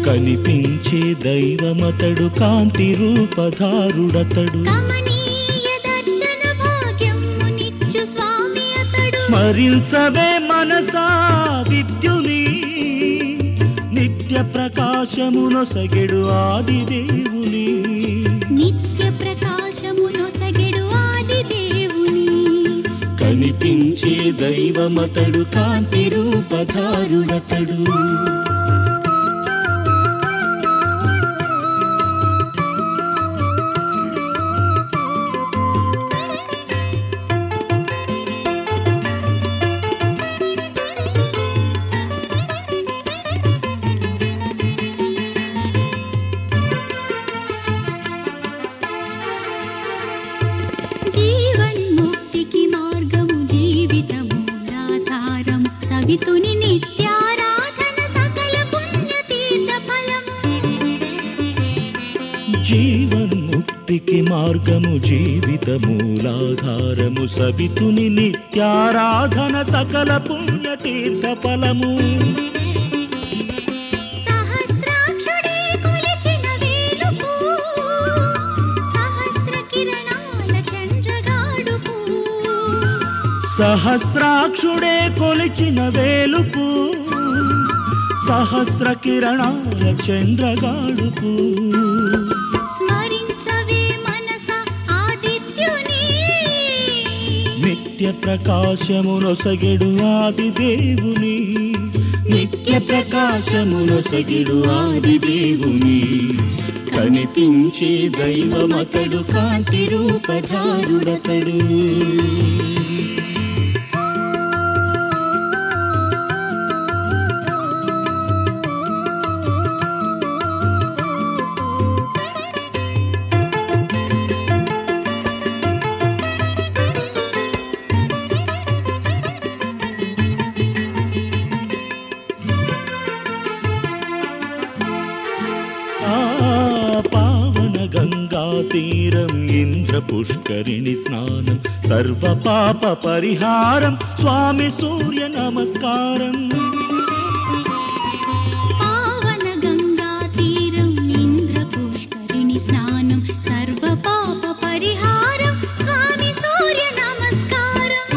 కనిపించే దైవమతడు కాంతి రూపధారుడతడు కమనీయ దర్శన భాగ్యమునిచ్చు స్వామి అతడు స్మరించవే మనసా విద్యుని నిత్య ప్రకాశమునొసగెడు ఆది దేవుని నిత్య ప్రకాశమునొసగెడు ఆది దేవుని కనిపించే దైవమతడు కాంతి రూపధారుడతడు జీవన్ముక్తికి మార్గము జీవితము ఆధారము సవితుని నిత్యారాధన సకల పుణ్యతీర్థ ఫలము జీవన్ముక్తికి మార్గము జీవిత మూలాధారము సవితుని నిత్యారాధన సకల పుణ్యతీర్థ ఫలము సహస్రాక్షుడే కొలిచిన వేలుపు సహస్ర కిరణాల చంద్రగాడుపు సహస్రాక్షుడే కొలిచిన వేలుపు సహస్ర కిరణాల చంద్రగాడుపు స్మరించవే మనస ఆదిత్యుని నిత్య ప్రకాశమునొసగెడు ఆది దేవుని నిత్య ప్రకాశమునొసగెడు ఆది దేవుని కనిపించే దైవమతడు కాంతి రూపధారుడతడు ఆ పావన గంగా తీరం ఇంద్ర పుష్కరిణి స్నానం సర్వ పాప పరిహారం స్వామి సూర్య నమస్కారం పావన గంగా తీరం ఇంద్ర పుష్కరిణి స్నానం సర్వ పాప పరిహారం స్వామి సూర్య నమస్కారం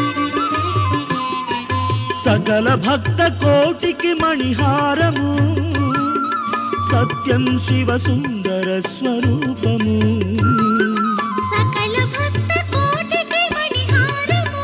సకల భక్త కోటికి మణిహారము సత్యం శివ సుందర స్వరూపము సకల భక్త కోటికి మణిహారము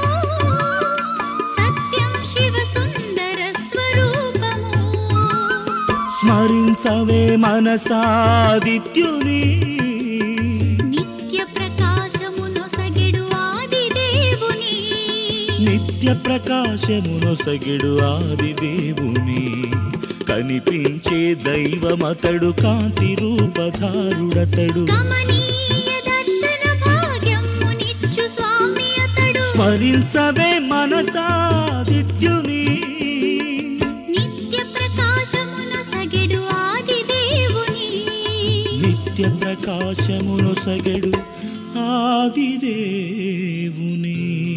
సత్యం శివ సుందర స్వరూపము స్మరించవే మనసాదిత్యుని నిత్య ప్రకాశమునొసగెడు ఆది దేవుని నిత్య ప్రకాశమునొసగిడు ఆది దేవుని కనిపించే దైవమతడు కాంతి రూపధారుడతడు గమనీయ దర్శన భాగ్యమునిచ్చు స్వామి అతడు స్మరించవే మనసాదిత్యుని నిత్య ప్రకాశమునొసగెడు ఆది దేవుని నిత్య ప్రకాశమునొసగెడు ఆది దేవుని